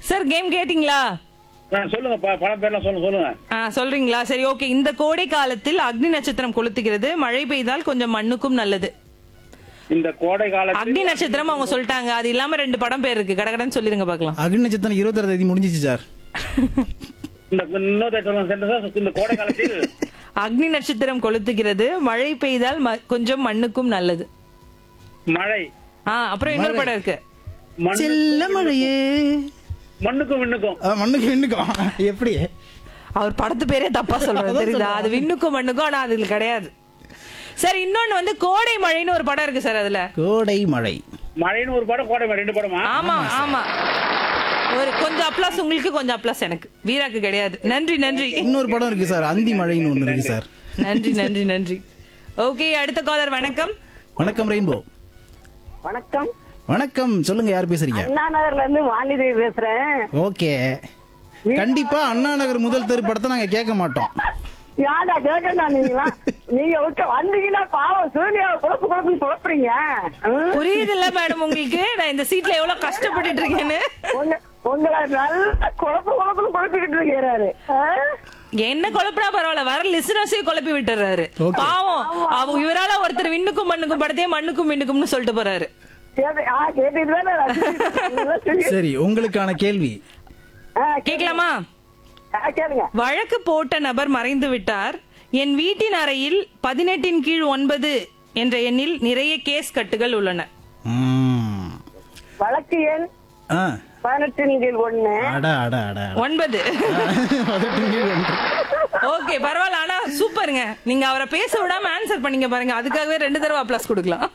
Sir game கேட்டிங்களா ஆ, சொல்லுங்க ப- படம் பேர்லாம் சொல்லுங்க சொல்லுங்க ஆ சொல்றீங்களா சரி ஓகே இந்த கோடை காலத்தில் அக்னி நட்சத்திரம் கொளுத்துகிறது மழை பெய்தால் கொஞ்சம் மண்ணுக்கும் நல்லது இந்த கோடை காலத்தில் அக்னி நட்சத்திரம் அவங்க சொல்லிட்டாங்க அது இல்லாம ரெண்டு படம் பேர் இருக்கு கடகடன்னு சொல்லிருங்க பார்க்கலாம் அக்னி நட்சத்திரம் இருபத்தாறு தேதி முடிஞ்சிச்சு சார் இந்த இன்னொரு சொல்லுங்க sentence. இந்த கோடை காலத்தில் அக்னி நட்சத்திரம் கொளுத்துகிறது மழை பெய்தால் ம- கொஞ்சம் மண்ணுக்கும் நல்லது மழை ஆ அப்புறம் இன்னொரு படம் இருக்கு மண்ணு செல்ல மழையே மண்ணுக்கும் விண்ணுக்கும் ஆ, மண்ணுக்கு விண்ணுக்கும் எப்படி அவர் படத்து பேரே தப்பா சொல்றாரு தெரியுதா அது விண்ணுக்கும் மண்ணுக்கும் ஆனா அதுல கிடையாது சார் இன்னொன்னு வந்து கோடை மழைன்னு ஒரு படம் இருக்கு சார் அதுல கோடை மழை மழைன்னு ஒரு படம் கோடை மழை ரெண்டு படமா ஆமா ஆமா ஒரு கொஞ்சம் அப்ளாஸ் உங்களுக்கு கொஞ்சம் அப்ளாஸ் எனக்கு வீராக்கு கிடையாது நன்றி நன்றி இன்னொரு படம் இருக்கு சார் அந்தி மழைன்னு ஒண்ணு இருக்கு சார் நன்றி நன்றி நன்றி ஓகே அடுத்த காலர் வணக்கம் வணக்கம் ரெயின்போ வணக்கம் வணக்கம் சொல்லுங்க யார் பேசுறீங்க அண்ணா நகர்ல இருந்து வாணிதேவி பேசுறேன் ஓகே கண்டிப்பா அண்ணா நகர் முதல் தெரு படத்தை நாங்க கேட்க மாட்டோம் யாரா கேட்கண்டா நீங்களா நீங்க விட்டு வந்தீங்கன்னா பாவம் சூர்யாவை குழப்பு குழப்பு குழப்புறீங்க ம்? புரியுதுல்ல மேடம் உங்களுக்கு நான் இந்த சீட்ல எவ்வளவு கஷ்டப்பட்டுட்டு இருக்கேன்னு உங்க உங்களை நல்ல குழப்பு குழப்புன்னு குழப்பிக்கிட்டு இருக்கிறாரு ஆ? என்ன குழப்பினா பரவாயில்ல வர லிசனர்ஸையும் குழப்பி விட்டுறாரு Okay. பாவம் அவங்க இவரால ஒருத்தர் விண்ணுக்கும் மண்ணுக்கும் படத்தையே மண்ணுக்கும் விண்ணுக்கும்னு சொல்லிட்டு போறாரு கேட்டு- ஆ, கேட்டுட்டுதானே ரசிச்சுட்டு இருக்கீங்க. சரி உங்களுக்கான கேள்வி ஆ, கேட்கலாமா ஆ, கேளுங்க வழக்கு போட்ட நபர் மறைந்து விட்டார் என் வீட்டின் அறையில் பதினெட்டின் கீழ் ஒன்பது என்ற எண்ணில் நிறைய கேஸ் கட்டுகள் உள்ளன ம். வழக்கு எண் ஆ பதினெட்டின் கீழ் ஒண்ணு அட அட அட அட. ஒன்பது பதினெட்டு கீழ் ஒன்று. ஓகே பரவாயில்ல ஆனா சூப்பருங்க நீங்க அவரை பேச விடாம ஆன்சர் பண்ணீங்க பாருங்க அதுக்காகவே ரெண்டு தடவை பிளஸ் கொடுக்கலாம்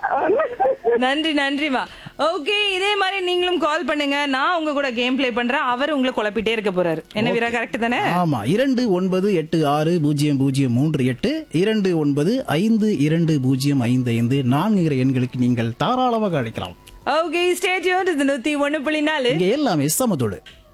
நன்றி நன்றிமா ஓகே இதே மாதிரி நீங்களும் கால் பண்ணுங்க நான் உங்க கூட கேம் ப்ளே பண்றேன் அவர் உங்களை குழப்பிட்டே இருக்க போறாரு என்ன வீரா கரெக்ட் தானே ஆமா இரண்டு ஒன்பது எட்டு ஆறு பூஜ்ஜியம் பூஜ்ஜியம் மூன்று எட்டு இரண்டு ஒன்பது ஐந்து இரண்டு பூஜ்ஜியம் ஐந்து ஐந்து நான்குகிற எண்களுக்கு நீங்கள் தாராளமாக அழைக்கலாம் ஓகே ஸ்டேடியம் இது நூத்தி ஒண்ணு புள்ளி நாலு இங்க எல்லாமே சமத்தோடு